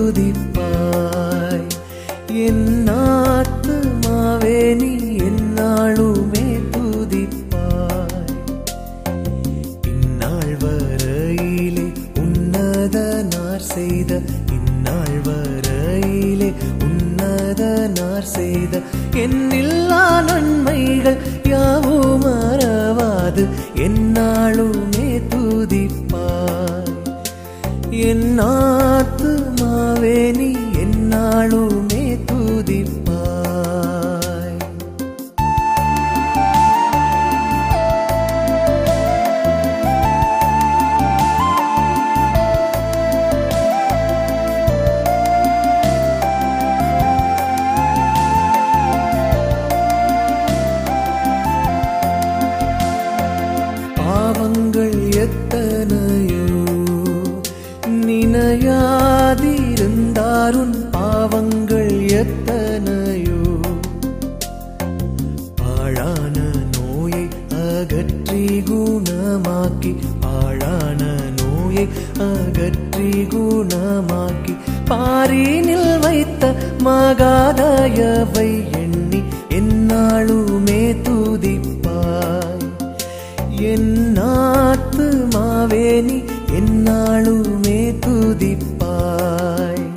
துதிப்பாய் என் ஆத்துமாவே நீ என்னாலுமே துதிப்பாய் இந்நாள் வரையிலே உன்னதனார் செய்த இந்நாள் வரையிலே உன்னதனார் செய்த என்னில்லா நன்மைகள் யாவும் மறவாது என்னாலுமே துதிப்பாய் என் ஆத்துமாவே நீ என்னாலுமே துதிப்பாய் பாவங்கள் எத்தனையோ நினையாதிருந்தாருன் பாவங்கள் எத்தனையோ பாழான நோயை அகற்றி குணமாக்கி பாழான நோயை அகற்றி குணமாக்கி பாரினில் வைத்த மகாதயவை எண்ணி என்னாலுமே துதிப்பாய் என் ஆத்துமாவே நீ என்னாலுமே துதிப்பாய்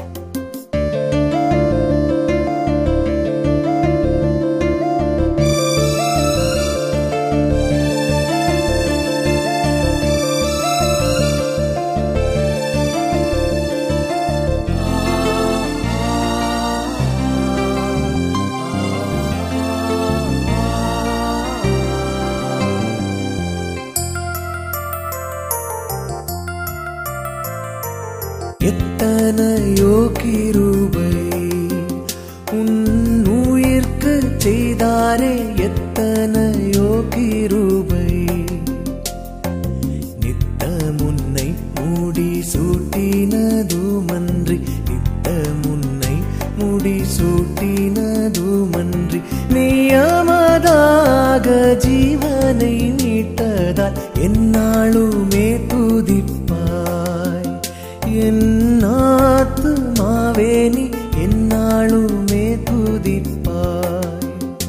எத்தனையோ கிருபை உன் உயிர்க்கு செய்தாரே எத்தனையோ கிருபை நித்த முன்னை மூடி சூட்டினதுமன்றி நித்த முன்னை முடி சூட்டினதுமன்றி நியமதாக ஜீவனை மீட்டதால் என்னாலுமே துதிப்பாய் என் ஆத்துமாவே நீ என்னாலுமே துதிப்பாய்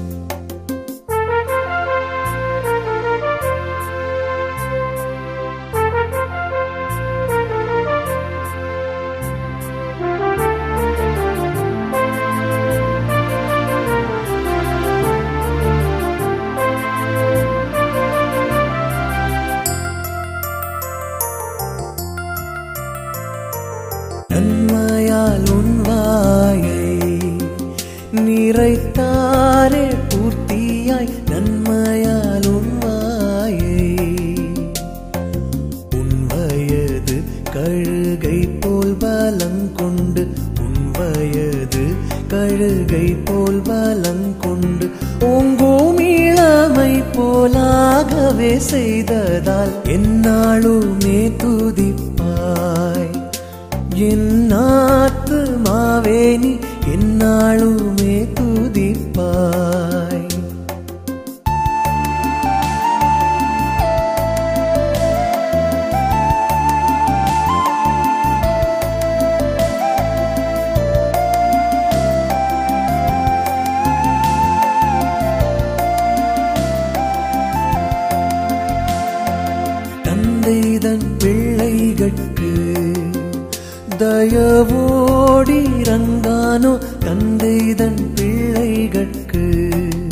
நன்மையால் உன் வாயை நிறைத்தாரே பூர்த்தியாய் நன்மையால் உன் வாயை உன் வயது கழுகை போல் பலங்கொண்டு உன் வயது கழுகை போல் பலங்கொண்டு ஓங்கும் இளமை போலாகவே செய்ததால் என்னாலுமே துதிப்பாய் என் ஆத்துமாவே நீ என்னாலுமே துதிப்பாய் தந்தை தன் பிள்ளைகட்கு தயவோடி ரங்கானோ தந்தை தன் பிள்ளைகட்கு